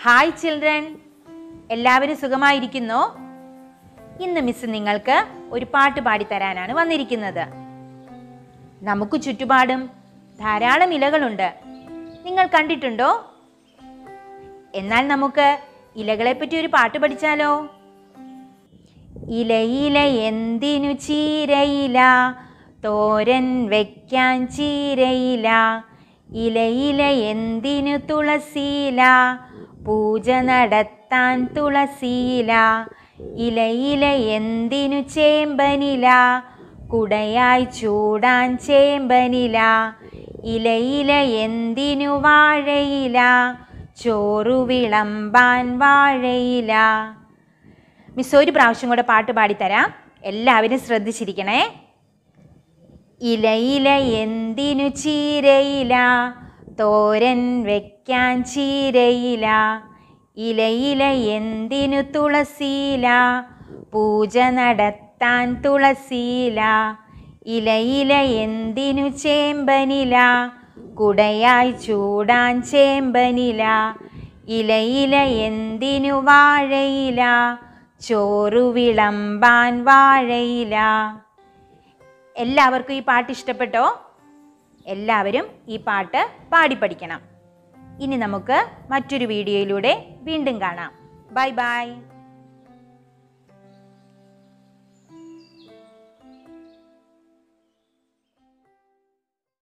hi children എല്ലാവരും സുഖമായിരിക്കുന്നോ ഇന്ന് miss നിങ്ങൾക്ക് ഒരു പാട്ട് പാടിത്തരാനാണ് വന്നിരിക്കുന്നത് നമുക്ക് ചുറ്റുപാടും ധാരാളം ഇലകളുണ്ട് നിങ്ങൾ കണ്ടിട്ടുണ്ടോ എന്നാൽ നമുക്ക് ഇലകളെപ്പറ്റി ഒരു പാട്ട് പഠിച്ചാലോ ഇലയില എന്തിനു ചീരയില തോരൻ വയ്ക്കാൻ ചീരയില ഇലയില എന്തിനു തുളസിയില പൂജ നടത്താൻ തുളസിയില ഇലയില എന്തിനു ചേമ്പനില കുടയായി ചൂടാൻ ചേമ്പനില ഇലയില എന്തിനു വാഴയില ചോറു വിളമ്പാൻ വാഴയില മിസ് ഒരു പ്രാവശ്യം കൂടെ പാട്ട് പാടിത്തരാം എല്ലാവരും ശ്രദ്ധിച്ചിരിക്കണേ ഇലയില എന്തിനു ചീരയില തോരൻ വയ്ക്കാൻ ചീരയില ഇലയില എന്തിനു തുളസിയില പൂജ നടത്താൻ തുളസിയില ഇലയില എന്തിനു ചേമ്പനില കുടയായി ചൂടാൻ ചേമ്പനില ഇലയില എന്തിനു വാഴയില ചോറു വിളമ്പാൻ വാഴയില എല്ലാവർക്കും ഈ പാട്ട് ഇഷ്ടപ്പെട്ടോ എല്ലാവരും ഈ പാട്ട് പാടി പഠിക്കണം ഇനി നമുക്ക് മറ്റൊരു വീഡിയോയിലൂടെ വീണ്ടും കാണാം ബൈ ബൈ